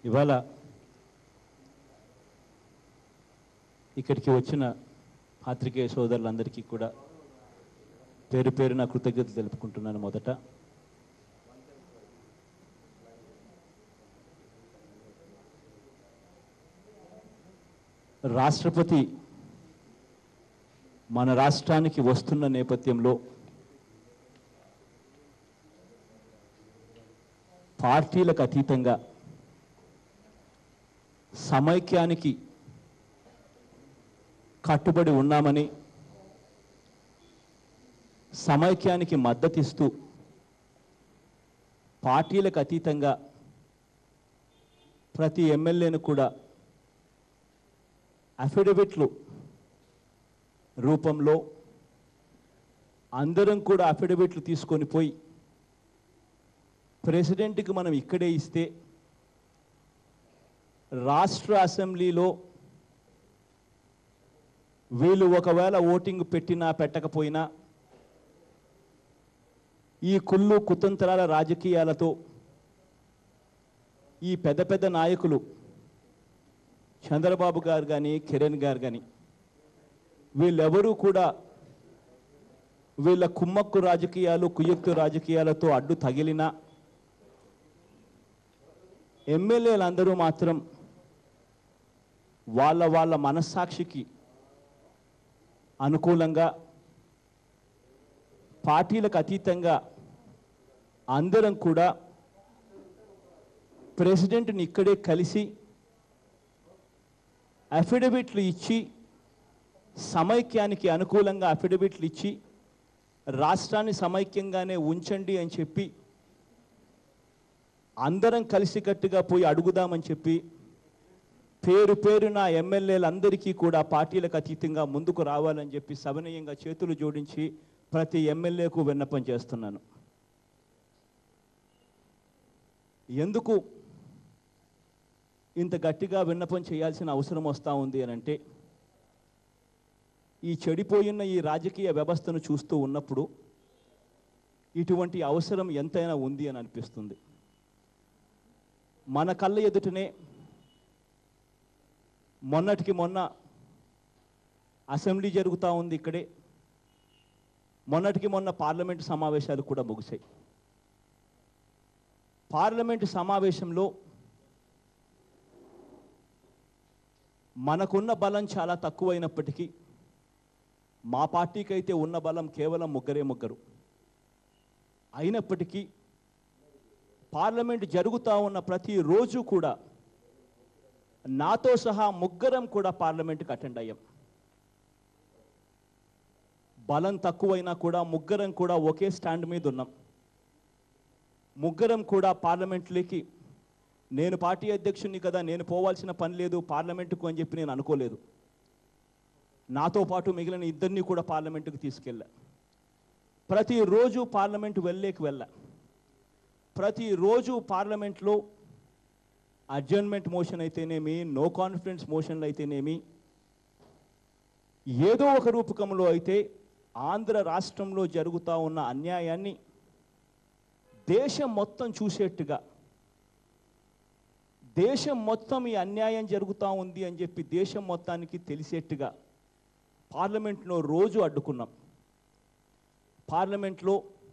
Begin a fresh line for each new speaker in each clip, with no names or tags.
ఇవాళ ఇక్కడికి వచ్చిన పాత్రికేయ సోదరులందరికీ కూడా పేరు పేరున కృతజ్ఞతలు తెలుపుకుంటున్నాను మొదట రాష్ట్రపతి మన రాష్ట్రానికి వస్తున్న నేపథ్యంలో పార్టీలకు అతీతంగా సమైక్యానికి కట్టుబడి ఉన్నామని సమైక్యానికి మద్దతిస్తూ పార్టీలకు అతీతంగా ప్రతి ఎమ్మెల్యేను కూడా అఫిడవిట్లు రూపంలో అందరం కూడా అఫిడవిట్లు తీసుకొని పోయి ప్రెసిడెంట్కి మనం ఇక్కడే ఇస్తే రాష్ట్ర అసెంబ్లీలో వీళ్ళు ఒకవేళ ఓటింగ్ పెట్టినా పెట్టకపోయినా ఈ కుళ్ళు కుతంత్రాల రాజకీయాలతో ఈ పెద్ద పెద్ద నాయకులు చంద్రబాబు గారు కానీ కిరణ్ గారు కానీ వీళ్ళెవరూ కూడా వీళ్ళ కుమ్మక్కు రాజకీయాలు కుయ్యక్తు రాజకీయాలతో అడ్డు తగిలినా ఎమ్మెల్యేలందరూ మాత్రం వాళ్ళ వాళ్ళ మనస్సాక్షికి అనుకూలంగా పార్టీలకు అతీతంగా అందరం కూడా ప్రెసిడెంట్ని ఇక్కడే కలిసి అఫిడవిట్లు ఇచ్చి సమైక్యానికి అనుకూలంగా అఫిడవిట్లు ఇచ్చి రాష్ట్రాన్ని సమైక్యంగానే ఉంచండి అని చెప్పి అందరం కలిసికట్టుగా పోయి అడుగుదామని చెప్పి పేరు పేరున ఎమ్మెల్యేలందరికీ కూడా పార్టీలకు అతీతంగా ముందుకు రావాలని చెప్పి సవినయంగా చేతులు జోడించి ప్రతి ఎమ్మెల్యేకు విన్నపం చేస్తున్నాను ఎందుకు ఇంత గట్టిగా విన్నపం చేయాల్సిన అవసరం వస్తూ ఉంది అని అంటే ఈ చెడిపోయిన ఈ రాజకీయ వ్యవస్థను చూస్తూ ఉన్నప్పుడు ఇటువంటి అవసరం ఎంతైనా ఉంది అని అనిపిస్తుంది మన కళ్ళ ఎదుటనే మొన్నటికి మొన్న అసెంబ్లీ జరుగుతూ ఉంది ఇక్కడే మొన్నటికి మొన్న పార్లమెంటు సమావేశాలు కూడా ముగిశాయి పార్లమెంటు సమావేశంలో మనకున్న బలం చాలా తక్కువైనప్పటికీ మా పార్టీకి అయితే ఉన్న బలం కేవలం ముగ్గురే ముగ్గురు అయినప్పటికీ పార్లమెంట్ జరుగుతూ ఉన్న ప్రతి రోజు కూడా నాతో సహా ముగ్గురం కూడా పార్లమెంట్కి అటెండ్ అయ్యాం బలం తక్కువైనా కూడా ముగ్గురం కూడా ఒకే స్టాండ్ మీద ఉన్నాం ముగ్గురం కూడా పార్లమెంట్లోకి నేను పార్టీ అధ్యక్షుడిని కదా నేను పోవాల్సిన పని లేదు పార్లమెంటుకు అని చెప్పి నేను అనుకోలేదు నాతో పాటు మిగిలిన ఇద్దరిని కూడా పార్లమెంటుకు తీసుకెళ్ళా ప్రతిరోజు పార్లమెంటు వెళ్ళేకి వెళ్ళా ప్రతిరోజు పార్లమెంట్లో అడ్జర్న్మెంట్ మోషన్ అయితేనేమి నో కాన్ఫిడెన్స్ మోషన్లు అయితేనేమి ఏదో ఒక రూపకంలో అయితే ఆంధ్ర రాష్ట్రంలో జరుగుతూ ఉన్న అన్యాయాన్ని దేశం మొత్తం చూసేట్టుగా దేశం మొత్తం ఈ అన్యాయం జరుగుతూ ఉంది అని చెప్పి దేశం మొత్తానికి తెలిసేట్టుగా పార్లమెంట్లో రోజు అడ్డుకున్నాం పార్లమెంట్లో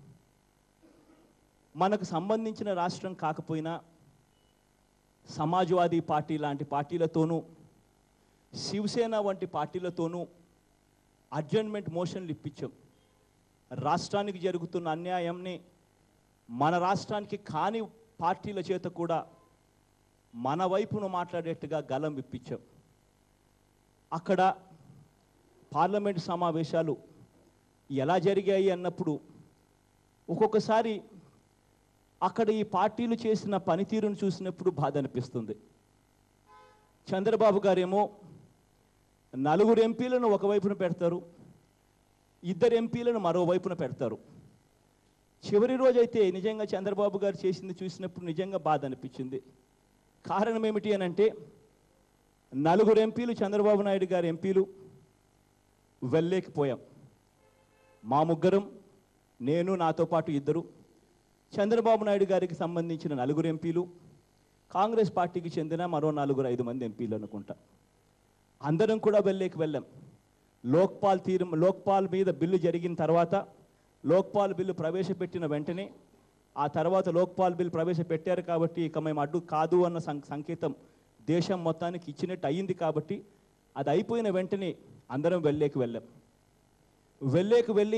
మనకు సంబంధించిన రాష్ట్రం కాకపోయినా సమాజ్వాదీ పార్టీ లాంటి పార్టీలతోనూ శివసేన వంటి పార్టీలతోనూ అడ్జర్న్మెంట్ మోషన్లు ఇప్పించాం రాష్ట్రానికి జరుగుతున్న అన్యాయంని మన రాష్ట్రానికి కాని పార్టీల చేత కూడా మన వైపును మాట్లాడేట్టుగా గలం ఇప్పించాం అక్కడ పార్లమెంట్ సమావేశాలు ఎలా జరిగాయి అన్నప్పుడు ఒక్కొక్కసారి అక్కడ ఈ పార్టీలు చేసిన పనితీరును చూసినప్పుడు బాధ అనిపిస్తుంది చంద్రబాబు గారేమో నలుగురు ఎంపీలను ఒకవైపున పెడతారు ఇద్దరు ఎంపీలను మరోవైపున పెడతారు చివరి రోజైతే నిజంగా చంద్రబాబు గారు చేసింది చూసినప్పుడు నిజంగా బాధ అనిపించింది కారణం ఏమిటి అని అంటే నలుగురు ఎంపీలు చంద్రబాబు నాయుడు గారి ఎంపీలు వెళ్ళలేకపోయాం మా ముగ్గురం నేను నాతో పాటు ఇద్దరు చంద్రబాబు నాయుడు గారికి సంబంధించిన నలుగురు ఎంపీలు కాంగ్రెస్ పార్టీకి చెందిన మరో నలుగురు ఐదు మంది ఎంపీలు అనుకుంటా అందరం కూడా వెళ్ళేకి వెళ్ళాం లోక్పాల్ తీరు లోక్పాల్ మీద బిల్లు జరిగిన తర్వాత లోక్పాల్ బిల్లు ప్రవేశపెట్టిన వెంటనే ఆ తర్వాత లోక్పాల్ బిల్ ప్రవేశపెట్టారు కాబట్టి ఇక మేము అడ్డు కాదు అన్న సం- సంకేతం దేశం మొత్తానికి ఇచ్చినట్టు అయ్యింది కాబట్టి అది అయిపోయిన వెంటనే అందరం వెళ్ళేకి వెళ్ళాం వెళ్ళేకి వెళ్ళి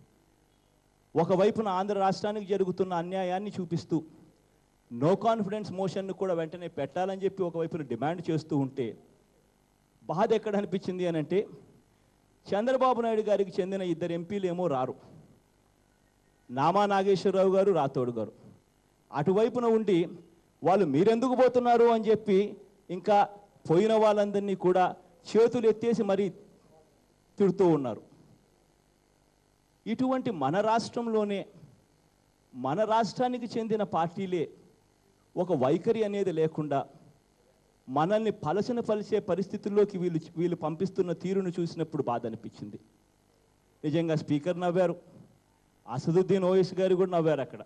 ఒకవైపున ఆంధ్ర రాష్ట్రానికి జరుగుతున్న అన్యాయాన్ని చూపిస్తూ నో కాన్ఫిడెన్స్ మోషన్ను కూడా వెంటనే పెట్టాలని చెప్పి ఒకవైపున డిమాండ్ చేస్తూ ఉంటే బాధ ఎక్కడ అనిపించింది అని అంటే చంద్రబాబు నాయుడు గారికి చెందిన ఇద్దరు ఎంపీలు ఏమో రారు నామా నాగేశ్వరరావు గారు రాథోడ్ గారు అటువైపున ఉండి వాళ్ళు మీరెందుకు పోతున్నారు అని చెప్పి ఇంకా పోయిన వాళ్ళందరినీ కూడా చేతులు ఎత్తేసి మరీ తిడుతూ ఉన్నారు ఇటువంటి మన రాష్ట్రంలోనే మన రాష్ట్రానికి చెందిన పార్టీలే ఒక వైఖరి అనేది లేకుండా మనల్ని పలసన పలిసే పరిస్థితుల్లోకి వీళ్ళు వీళ్ళు పంపిస్తున్న తీరును చూసినప్పుడు బాధ అనిపించింది నిజంగా స్పీకర్ నవ్వారు అసదుద్దీన్ ఓఎస్ గారు కూడా నవ్వారు అక్కడ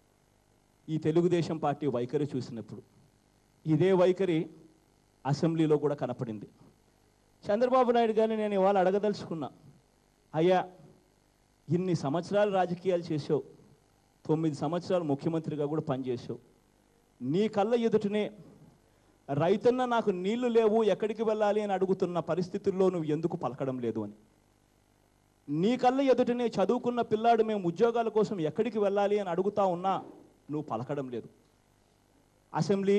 ఈ తెలుగుదేశం పార్టీ వైఖరి చూసినప్పుడు ఇదే వైఖరి అసెంబ్లీలో కూడా కనపడింది చంద్రబాబు నాయుడు గారిని నేను ఇవాళ అడగదలుచుకున్నా అయ్యా ఇన్ని సంవత్సరాలు రాజకీయాలు చేసావు తొమ్మిది సంవత్సరాలు ముఖ్యమంత్రిగా కూడా పనిచేసావు నీ కళ్ళ ఎదుటనే రైతన్న నాకు నీళ్లు లేవు ఎక్కడికి వెళ్ళాలి అని అడుగుతున్న పరిస్థితుల్లో నువ్వు ఎందుకు పలకడం లేదు అని నీ కళ్ళ ఎదుటనే చదువుకున్న పిల్లాడు మేము ఉద్యోగాల కోసం ఎక్కడికి వెళ్ళాలి అని అడుగుతా ఉన్నా నువ్వు పలకడం లేదు అసెంబ్లీ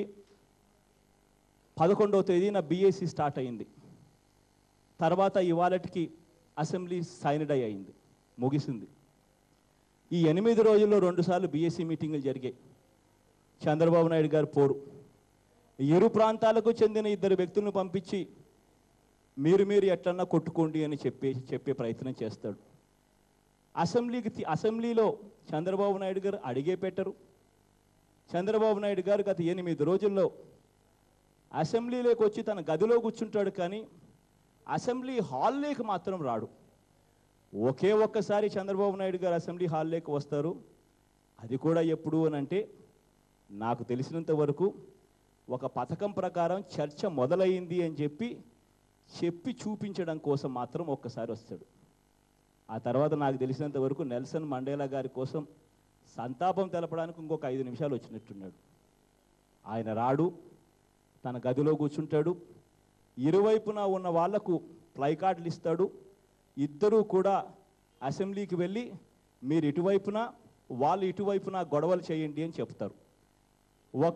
పదకొండవ తేదీన బీఏసీ స్టార్ట్ అయింది తర్వాత ఇవాళటికి అసెంబ్లీ సైనడై అయింది ముగిసింది ఈ ఎనిమిది రోజుల్లో రెండుసార్లు బీఎస్సీ మీటింగులు జరిగాయి చంద్రబాబు నాయుడు గారు పోరు ఇరు ప్రాంతాలకు చెందిన ఇద్దరు వ్యక్తులను పంపించి మీరు మీరు ఎట్లన్నా కొట్టుకోండి అని చెప్పే చెప్పే ప్రయత్నం చేస్తాడు అసెంబ్లీకి తి- అసెంబ్లీలో చంద్రబాబు నాయుడు గారు అడిగే పెట్టరు చంద్రబాబు నాయుడు గారు గత ఎనిమిది రోజుల్లో అసెంబ్లీలోకి వచ్చి తన గదిలో కూర్చుంటాడు కానీ అసెంబ్లీ హాల్లోకి మాత్రం రాడు ఒకే ఒక్కసారి చంద్రబాబు నాయుడు గారు అసెంబ్లీ హాల్లోకి వస్తారు అది కూడా ఎప్పుడు అని అంటే నాకు తెలిసినంత వరకు ఒక పథకం ప్రకారం చర్చ మొదలైంది అని చెప్పి చెప్పి చూపించడం కోసం మాత్రం ఒక్కసారి వస్తాడు ఆ తర్వాత నాకు తెలిసినంత వరకు నెల్సన్ మండేలా గారి కోసం సంతాపం తెలపడానికి ఇంకొక ఐదు నిమిషాలు వచ్చినట్టున్నాడు ఆయన రాడు తన గదిలో కూర్చుంటాడు ఇరువైపున ఉన్న వాళ్లకు ప్లైకార్డులు ఇస్తాడు ఇద్దరూ కూడా అసెంబ్లీకి వెళ్ళి మీరు ఇటువైపున వాళ్ళు ఇటువైపున గొడవలు చేయండి అని చెప్తారు ఒక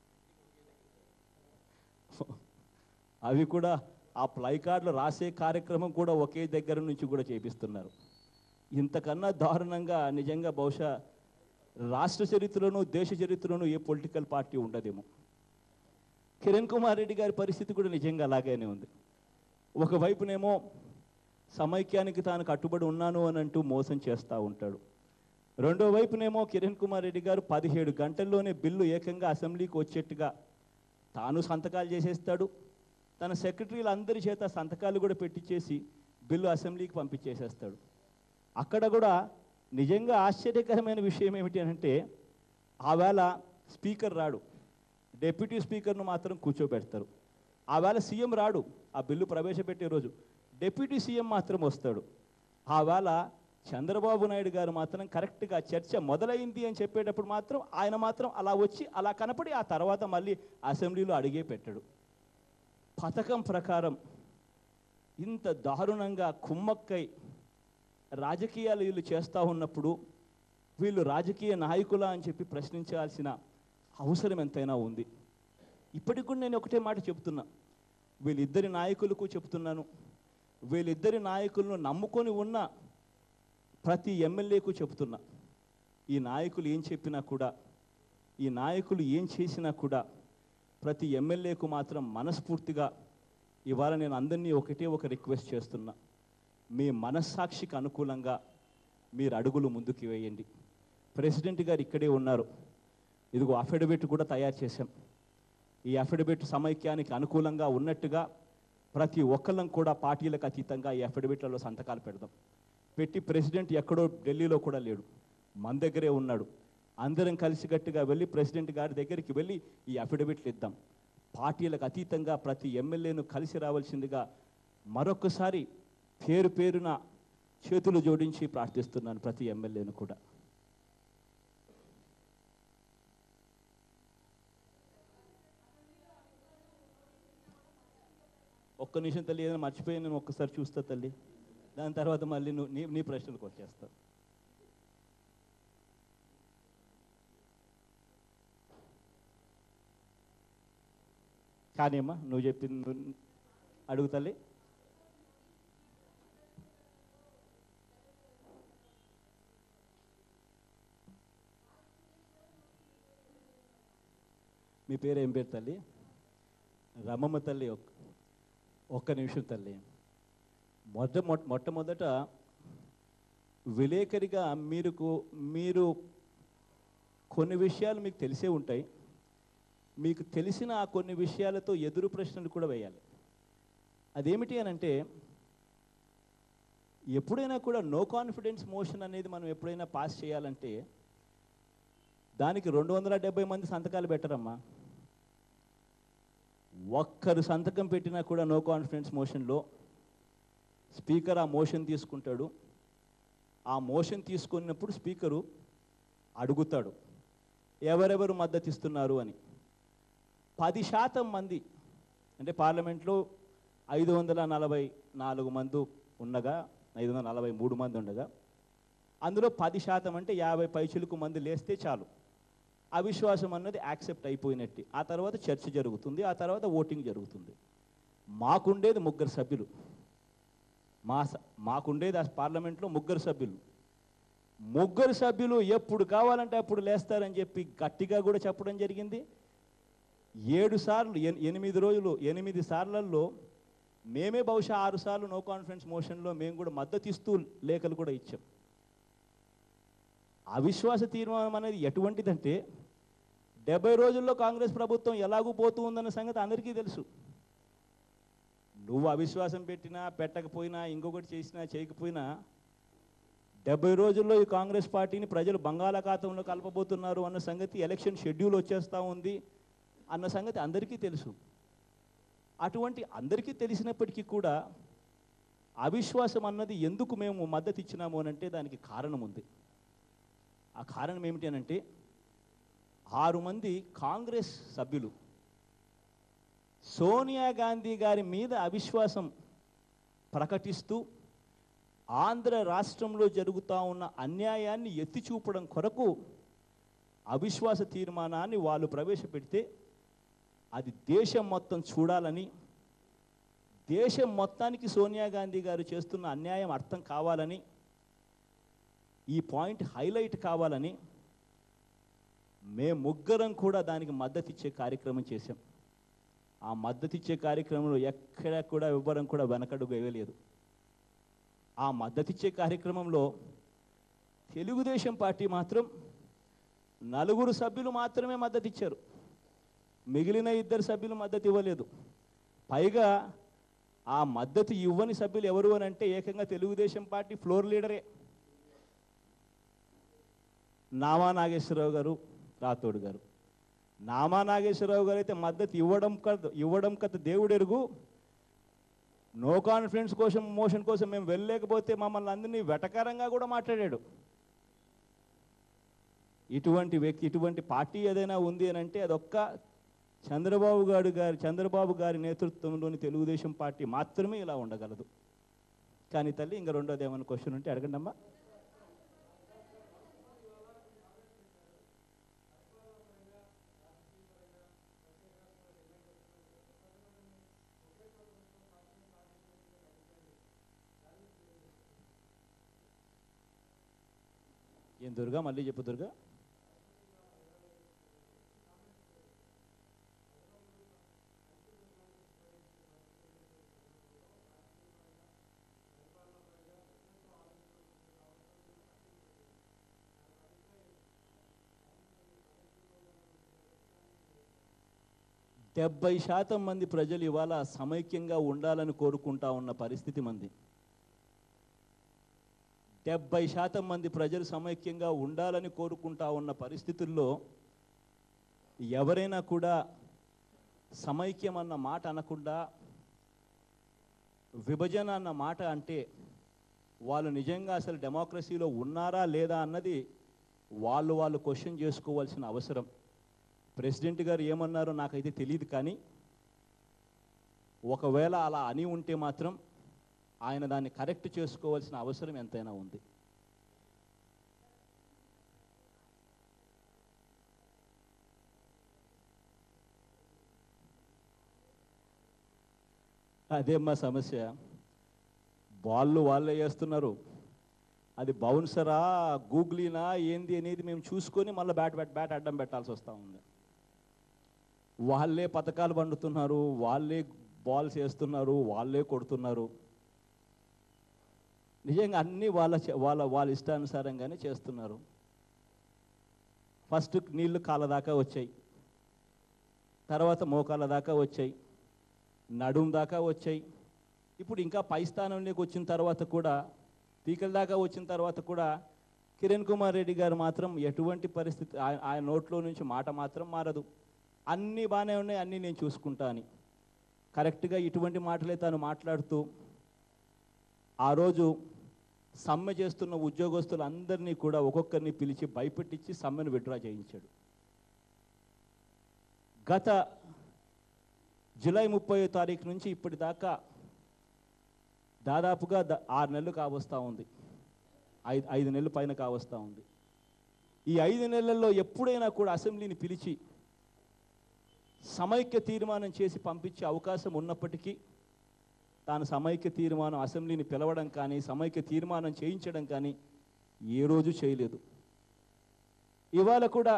అవి కూడా ఆ ప్లైకార్డులు రాసే కార్యక్రమం కూడా ఒకే దగ్గర నుంచి కూడా చేపిస్తున్నారు ఇంతకన్నా దారుణంగా నిజంగా బహుశా రాష్ట్ర చరిత్రలోనూ దేశ చరిత్రలోనూ ఏ పొలిటికల్ పార్టీ ఉండదేమో కిరణ్ కుమార్ రెడ్డి గారి పరిస్థితి కూడా నిజంగా అలాగే ఉంది ఒకవైపునేమో సమైక్యానికి తాను కట్టుబడి ఉన్నాను అని అంటూ మోసం చేస్తూ ఉంటాడు రెండో వైపునేమో కిరణ్ కుమార్ రెడ్డి గారు పదిహేడు గంటల్లోనే బిల్లు ఏకంగా అసెంబ్లీకి వచ్చేట్టుగా తాను సంతకాలు చేసేస్తాడు తన సెక్రటరీలు అందరి చేత సంతకాలు కూడా పెట్టించేసి బిల్లు అసెంబ్లీకి పంపించేసేస్తాడు అక్కడ కూడా నిజంగా ఆశ్చర్యకరమైన విషయం ఏమిటి అని అంటే ఆవేళ స్పీకర్ రాడు డెప్యూటీ స్పీకర్ను మాత్రం కూర్చోబెడతారు ఆవేళ సీఎం రాడు ఆ బిల్లు ప్రవేశపెట్టే రోజు డెప్యూటీ సీఎం మాత్రం వస్తాడు ఆవేళ చంద్రబాబు నాయుడు గారు మాత్రం కరెక్ట్గా చర్చ మొదలైంది అని చెప్పేటప్పుడు మాత్రం ఆయన మాత్రం అలా వచ్చి అలా కనపడి ఆ తర్వాత మళ్ళీ అసెంబ్లీలో అడిగే పెట్టాడు పథకం ప్రకారం ఇంత దారుణంగా కుమ్మక్కై రాజకీయాలు వీళ్ళు చేస్తూ ఉన్నప్పుడు వీళ్ళు రాజకీయ నాయకులా అని చెప్పి ప్రశ్నించాల్సిన అవసరం ఎంతైనా ఉంది ఇప్పటికి కూడా నేను ఒకటే మాట చెప్తున్నా వీళ్ళిద్దరి నాయకులకు చెప్తున్నాను వీళ్ళిద్దరి నాయకులను నమ్ముకొని ఉన్న ప్రతి ఎమ్మెల్యేకు చెప్తున్నా ఈ నాయకులు ఏం చెప్పినా కూడా ఈ నాయకులు ఏం చేసినా కూడా ప్రతి ఎమ్మెల్యేకు మాత్రం మనస్ఫూర్తిగా ఇవాళ నేను అందరినీ ఒకటే ఒక రిక్వెస్ట్ చేస్తున్నా మీ మనస్సాక్షికి అనుకూలంగా మీరు అడుగులు ముందుకు వేయండి ప్రెసిడెంట్ గారు ఇక్కడే ఉన్నారు ఇదిగో అఫిడవిట్ కూడా తయారు చేశాం ఈ అఫిడవిట్ సమైక్యానికి అనుకూలంగా ఉన్నట్టుగా ప్రతి ఒక్కళ్ళం కూడా పార్టీలకు అతీతంగా ఈ అఫిడవిట్లలో సంతకాలు పెడదాం పెట్టి ప్రెసిడెంట్ ఎక్కడో ఢిల్లీలో కూడా లేడు మన దగ్గరే ఉన్నాడు అందరం కలిసికట్టుగా వెళ్ళి ప్రెసిడెంట్ గారి దగ్గరికి వెళ్ళి ఈ అఫిడవిట్లు ఇద్దాం పార్టీలకు అతీతంగా ప్రతి ఎమ్మెల్యేను కలిసి రావాల్సిందిగా మరొకసారి పేరు పేరున చేతులు జోడించి ప్రార్థిస్తున్నాను ప్రతి ఎమ్మెల్యేను కూడా ఒక్క నిమిషం తల్లి ఏదైనా మర్చిపోయి నేను ఒక్కసారి చూస్తా తల్లి దాని తర్వాత మళ్ళీ నువ్వు నీ నీ ప్రశ్నలకు వచ్చేస్తా కానీ అమ్మా నువ్వు చెప్పింది నువ్వు అడుగు తల్లి మీ పేరు ఏం పేరు తల్లి రమమ్మ తల్లి ఒక్క ఒక్క నిమిషం తల్లి మొట్ట మొట్ట మొట్టమొదట విలేకరిగా మీరుకు మీరు కొన్ని విషయాలు మీకు తెలిసే ఉంటాయి మీకు తెలిసిన ఆ కొన్ని విషయాలతో ఎదురు ప్రశ్నలు కూడా వేయాలి అదేమిటి అని అంటే ఎప్పుడైనా కూడా నో కాన్ఫిడెన్స్ మోషన్ అనేది మనం ఎప్పుడైనా పాస్ చేయాలంటే దానికి రెండు వందల డెబ్బై మంది సంతకాలు పెట్టరమ్మా ఒక్కరు సంతకం పెట్టినా కూడా నో కాన్ఫిడెన్స్ మోషన్లో స్పీకర్ ఆ మోషన్ తీసుకుంటాడు ఆ మోషన్ తీసుకున్నప్పుడు స్పీకరు అడుగుతాడు ఎవరెవరు మద్దతు ఇస్తున్నారు అని పది శాతం మంది అంటే పార్లమెంట్లో ఐదు వందల నలభై నాలుగు మంది ఉండగా ఐదు వందల నలభై మూడు మంది ఉండగా అందులో పది శాతం అంటే యాభై పైచులకు మంది లేస్తే చాలు అవిశ్వాసం అన్నది యాక్సెప్ట్ అయిపోయినట్టు ఆ తర్వాత చర్చ జరుగుతుంది ఆ తర్వాత ఓటింగ్ జరుగుతుంది మాకుండేది ముగ్గురు సభ్యులు మా స- మాకుండేది ఆ పార్లమెంట్లో ముగ్గురు సభ్యులు ముగ్గురు సభ్యులు ఎప్పుడు కావాలంటే అప్పుడు లేస్తారని చెప్పి గట్టిగా కూడా చెప్పడం జరిగింది ఏడు సార్లు ఎన్- ఎనిమిది రోజులు ఎనిమిది సార్లలో మేమే బహుశా ఆరు సార్లు నో కాన్ఫిడెన్స్ మోషన్లో మేము కూడా మద్దతు ఇస్తూ లేఖలు కూడా ఇచ్చాం అవిశ్వాస తీర్మానం అనేది ఎటువంటిదంటే డెబ్బై రోజుల్లో కాంగ్రెస్ ప్రభుత్వం ఎలాగూ పోతూ ఉందన్న సంగతి అందరికీ తెలుసు నువ్వు అవిశ్వాసం పెట్టినా పెట్టకపోయినా ఇంకొకటి చేసినా చేయకపోయినా డెబ్బై రోజుల్లో ఈ కాంగ్రెస్ పార్టీని ప్రజలు బంగాళాఖాతంలో కలపబోతున్నారు అన్న సంగతి ఎలక్షన్ షెడ్యూల్ వచ్చేస్తూ ఉంది అన్న సంగతి అందరికీ తెలుసు అటువంటి అందరికీ తెలిసినప్పటికీ కూడా అవిశ్వాసం అన్నది ఎందుకు మేము మద్దతు ఇచ్చినాము అని అంటే దానికి కారణం ఉంది ఆ కారణం ఏమిటి అని అంటే ఆరు మంది కాంగ్రెస్ సభ్యులు సోనియా గాంధీ గారి మీద అవిశ్వాసం ప్రకటిస్తూ ఆంధ్ర రాష్ట్రంలో జరుగుతూ ఉన్న అన్యాయాన్ని ఎత్తి చూపడం కొరకు అవిశ్వాస తీర్మానాన్ని వాళ్ళు ప్రవేశపెడితే అది దేశం మొత్తం చూడాలని దేశం మొత్తానికి సోనియా గాంధీ గారు చేస్తున్న అన్యాయం అర్థం కావాలని ఈ పాయింట్ హైలైట్ కావాలని మేము ముగ్గురం కూడా దానికి మద్దతు ఇచ్చే కార్యక్రమం చేశాం ఆ మద్దతు ఇచ్చే కార్యక్రమంలో ఎక్కడ కూడా ఇవ్వడం కూడా వెనకడుగు వేయలేదు ఆ మద్దతు ఇచ్చే కార్యక్రమంలో తెలుగుదేశం పార్టీ మాత్రం నలుగురు సభ్యులు మాత్రమే మద్దతు ఇచ్చారు మిగిలిన ఇద్దరు సభ్యులు మద్దతు ఇవ్వలేదు పైగా ఆ మద్దతు ఇవ్వని సభ్యులు ఎవరు అని అంటే ఏకంగా తెలుగుదేశం పార్టీ ఫ్లోర్ లీడరే నామా నాగేశ్వరరావు గారు రాథోడ్ గారు నామా నాగేశ్వరరావు గారు అయితే మద్దతు ఇవ్వడం కద ఇవ్వడం కథ దేవుడు ఎరుగు నో కాన్ఫిడెన్స్ కోసం మోషన్ కోసం మేము వెళ్ళలేకపోతే మమ్మల్ని అందరినీ వెటకారంగా కూడా మాట్లాడాడు ఇటువంటి వ్యక్తి ఇటువంటి పార్టీ ఏదైనా ఉంది అని అంటే అదొక్క చంద్రబాబు గారు గారి చంద్రబాబు గారి నేతృత్వంలోని తెలుగుదేశం పార్టీ మాత్రమే ఇలా ఉండగలదు కానీ తల్లి ఇంకా రెండోది ఏమైనా క్వశ్చన్ ఉంటే అడగండి అమ్మా ఏం దుర్గా మళ్ళీ చెప్పు దుర్గా డెబ్బై శాతం మంది ప్రజలు ఇవాళ సమైక్యంగా ఉండాలని కోరుకుంటా ఉన్న పరిస్థితి మంది డెబ్బై శాతం మంది ప్రజలు సమైక్యంగా ఉండాలని కోరుకుంటా ఉన్న పరిస్థితుల్లో ఎవరైనా కూడా సమైక్యం అన్న మాట అనకుండా విభజన అన్న మాట అంటే వాళ్ళు నిజంగా అసలు డెమోక్రసీలో ఉన్నారా లేదా అన్నది వాళ్ళు వాళ్ళు క్వశ్చన్ చేసుకోవాల్సిన అవసరం ప్రెసిడెంట్ గారు ఏమన్నారో నాకైతే తెలియదు కానీ ఒకవేళ అలా అని ఉంటే మాత్రం ఆయన దాన్ని కరెక్ట్ చేసుకోవాల్సిన అవసరం ఎంతైనా ఉంది అదే మా సమస్య బాళ్ళు వాళ్ళే వేస్తున్నారు అది బౌన్సరా గూగ్లీనా ఏంది అనేది మేము చూసుకొని మళ్ళీ బ్యాట్ బ్యాట్ బ్యాట్ అడ్డం పెట్టాల్సి వస్తూ ఉంది వాళ్ళే పథకాలు పండుతున్నారు వాళ్ళే బాల్స్ వేస్తున్నారు వాళ్ళే కొడుతున్నారు నిజంగా అన్నీ వాళ్ళ చే- వాళ్ళ వాళ్ళ ఇష్టానుసారంగానే చేస్తున్నారు ఫస్ట్ నీళ్లు కాళ్ళ దాకా వచ్చాయి తర్వాత మోకాళ్ళ దాకా వచ్చాయి నడుం దాకా వచ్చాయి ఇప్పుడు ఇంకా పై స్థానంలోకి వచ్చిన తర్వాత కూడా పీకల దాకా వచ్చిన తర్వాత కూడా కిరణ్ కుమార్ రెడ్డి గారు మాత్రం ఎటువంటి పరిస్థితి ఆయ- ఆయన నోట్లో నుంచి మాట మాత్రం మారదు అన్నీ బాగానే ఉన్నాయి అన్నీ నేను చూసుకుంటా అని కరెక్ట్గా ఇటువంటి మాటలే తాను మాట్లాడుతూ ఆ రోజు సమ్మె చేస్తున్న ఉద్యోగస్తులందరినీ కూడా ఒక్కొక్కరిని పిలిచి భయపెట్టించి సమ్మెను విడ్డ్రా చేయించాడు గత జూలై ముప్పై తారీఖు నుంచి ఇప్పటిదాకా దాదాపుగా ద- ఆరు నెలలు కావస్తూ ఉంది ఐదు ఐదు నెలల పైన కావస్తూ ఉంది ఈ ఐదు నెలల్లో ఎప్పుడైనా కూడా అసెంబ్లీని పిలిచి సమైక్య తీర్మానం చేసి పంపించే అవకాశం ఉన్నప్పటికీ తాను సమైక్య తీర్మానం అసెంబ్లీని పిలవడం కానీ సమైక్య తీర్మానం చేయించడం కానీ ఏ రోజు చేయలేదు ఇవాళ కూడా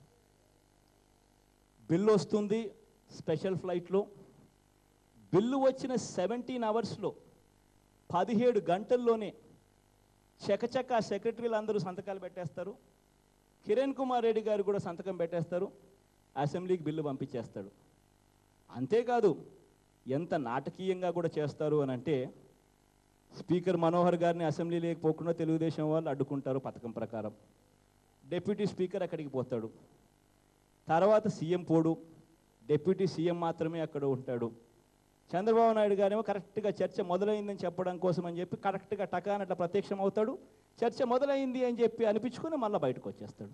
బిల్లు వస్తుంది స్పెషల్ ఫ్లైట్లో బిల్లు వచ్చిన సెవెంటీన్ అవర్స్లో పదిహేడు గంటల్లోనే చకచక సెక్రటరీలు అందరూ సంతకాలు పెట్టేస్తారు కిరణ్ కుమార్ రెడ్డి గారు కూడా సంతకం పెట్టేస్తారు అసెంబ్లీకి బిల్లు పంపించేస్తాడు అంతేకాదు ఎంత నాటకీయంగా కూడా చేస్తారు అని అంటే స్పీకర్ మనోహర్ గారిని అసెంబ్లీ లేకపోకుండా తెలుగుదేశం వాళ్ళు అడ్డుకుంటారు పథకం ప్రకారం డిప్యూటీ స్పీకర్ అక్కడికి పోతాడు తర్వాత సీఎం పోడు డిప్యూటీ సీఎం మాత్రమే అక్కడ ఉంటాడు చంద్రబాబు నాయుడు గారేమో కరెక్ట్గా చర్చ మొదలైందని చెప్పడం కోసం అని చెప్పి కరెక్ట్గా టకానట్ల ప్రత్యక్షం అవుతాడు చర్చ మొదలైంది అని చెప్పి అనిపించుకొని మళ్ళీ బయటకు వచ్చేస్తాడు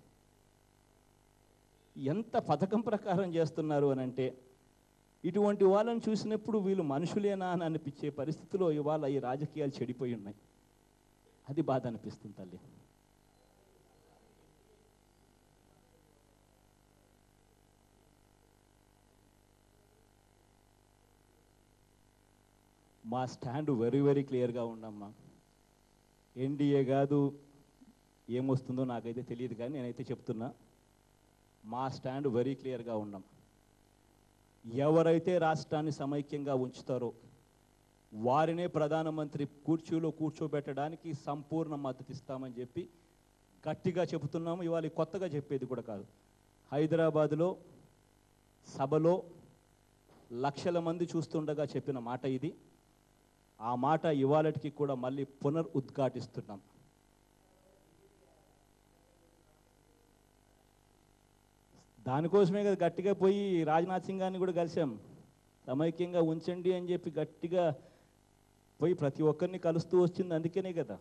ఎంత పథకం ప్రకారం చేస్తున్నారు అని అంటే ఇటువంటి వాళ్ళని చూసినప్పుడు వీళ్ళు మనుషులేనా అని అనిపించే పరిస్థితిలో ఇవాళ ఈ రాజకీయాలు చెడిపోయి ఉన్నాయి అది బాధ అనిపిస్తుంది తల్లి మా స్టాండ్ వెరీ వెరీ క్లియర్గా ఉండమ్మా ఎన్డీఏ కాదు ఏమొస్తుందో నాకైతే తెలియదు కానీ నేనైతే చెప్తున్నా మా స్టాండ్ వెరీ క్లియర్గా ఉన్నాం ఎవరైతే రాష్ట్రాన్ని సమైక్యంగా ఉంచుతారో వారినే ప్రధానమంత్రి కూర్చీలో కూర్చోబెట్టడానికి సంపూర్ణ మద్దతు ఇస్తామని చెప్పి గట్టిగా చెబుతున్నాము ఇవాళ కొత్తగా చెప్పేది కూడా కాదు హైదరాబాదులో సభలో లక్షల మంది చూస్తుండగా చెప్పిన మాట ఇది ఆ మాట ఇవాళటికి కూడా మళ్ళీ పునర్ ఉద్ఘాటిస్తున్నాం దానికోసమే కదా గట్టిగా పోయి రాజ్నాథ్ సింగ్ గారిని కూడా కలిసాం సమైక్యంగా ఉంచండి అని చెప్పి గట్టిగా పోయి ప్రతి ఒక్కరిని కలుస్తూ వచ్చింది అందుకనే కదా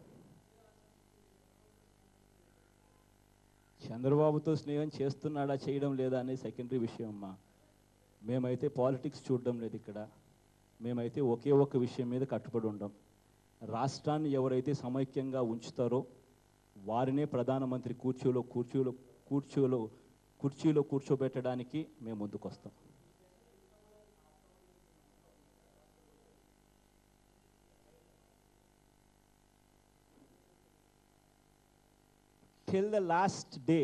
చంద్రబాబుతో స్నేహం చేస్తున్నాడా చేయడం లేదా అనేది సెకండరీ విషయం అమ్మా మేమైతే పాలిటిక్స్ చూడడం లేదు ఇక్కడ మేమైతే ఒకే ఒక్క విషయం మీద కట్టుబడి ఉండం రాష్ట్రాన్ని ఎవరైతే సమైక్యంగా ఉంచుతారో వారినే ప్రధానమంత్రి కూర్చోలో కూర్చోలో కూర్చోలో కుర్చీలో కూర్చోబెట్టడానికి మేము ముందుకు వస్తాం till the last day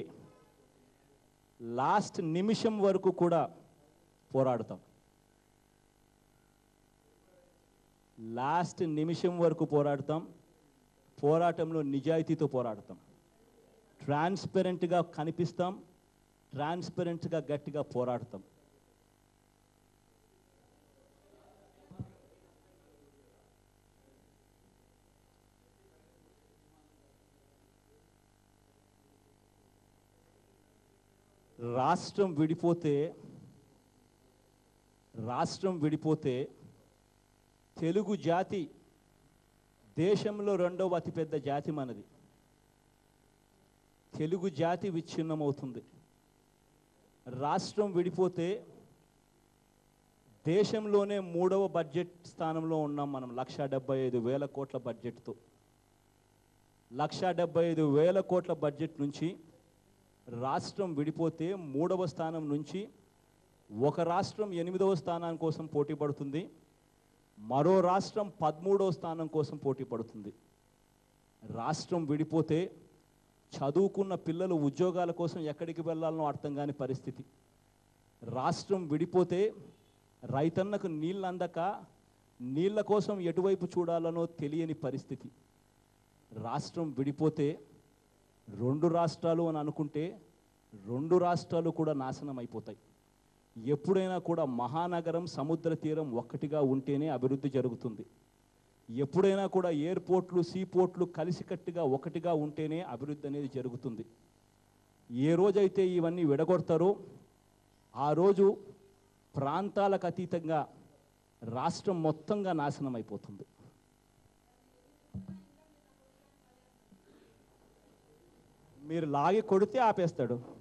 last నిమిషం వరకు కూడా పోరాడుతాం లాస్ట్ నిమిషం వరకు పోరాడతాం పోరాటంలో నిజాయితీతో పోరాడతాం ట్రాన్స్పరెంట్గా కనిపిస్తాం ట్రాన్స్పరెంట్గా గట్టిగా పోరాడతాం రాష్ట్రం విడిపోతే రాష్ట్రం విడిపోతే తెలుగు జాతి దేశంలో రెండవ అతిపెద్ద జాతి మనది తెలుగు జాతి విచ్ఛిన్నమవుతుంది రాష్ట్రం విడిపోతే దేశంలోనే మూడవ బడ్జెట్ స్థానంలో ఉన్నాం మనం లక్ష డెబ్బై ఐదు వేల కోట్ల బడ్జెట్తో లక్ష డెబ్బై ఐదు వేల కోట్ల బడ్జెట్ నుంచి రాష్ట్రం విడిపోతే మూడవ స్థానం నుంచి ఒక రాష్ట్రం ఎనిమిదవ స్థానం కోసం పోటీ పడుతుంది మరో రాష్ట్రం పదమూడవ స్థానం కోసం పోటీ పడుతుంది రాష్ట్రం విడిపోతే చదువుకున్న పిల్లలు ఉద్యోగాల కోసం ఎక్కడికి వెళ్ళాలనో అర్థం కాని పరిస్థితి రాష్ట్రం విడిపోతే రైతన్నకు నీళ్ళు అందక నీళ్ళ కోసం ఎటువైపు చూడాలనో తెలియని పరిస్థితి రాష్ట్రం విడిపోతే రెండు రాష్ట్రాలు అని అనుకుంటే రెండు రాష్ట్రాలు కూడా నాశనం అయిపోతాయి ఎప్పుడైనా కూడా మహానగరం సముద్ర తీరం ఒక్కటిగా ఉంటేనే అభివృద్ధి జరుగుతుంది ఎప్పుడైనా కూడా ఎయిర్పోర్ట్లు సీపోర్ట్లు కలిసికట్టుగా ఒకటిగా ఉంటేనే అభివృద్ధి అనేది జరుగుతుంది ఏ రోజైతే ఇవన్నీ విడగొడతారో ఆ రోజు ప్రాంతాలకు అతీతంగా రాష్ట్రం మొత్తంగా నాశనం అయిపోతుంది మీరు లాగి కొడితే ఆపేస్తాడు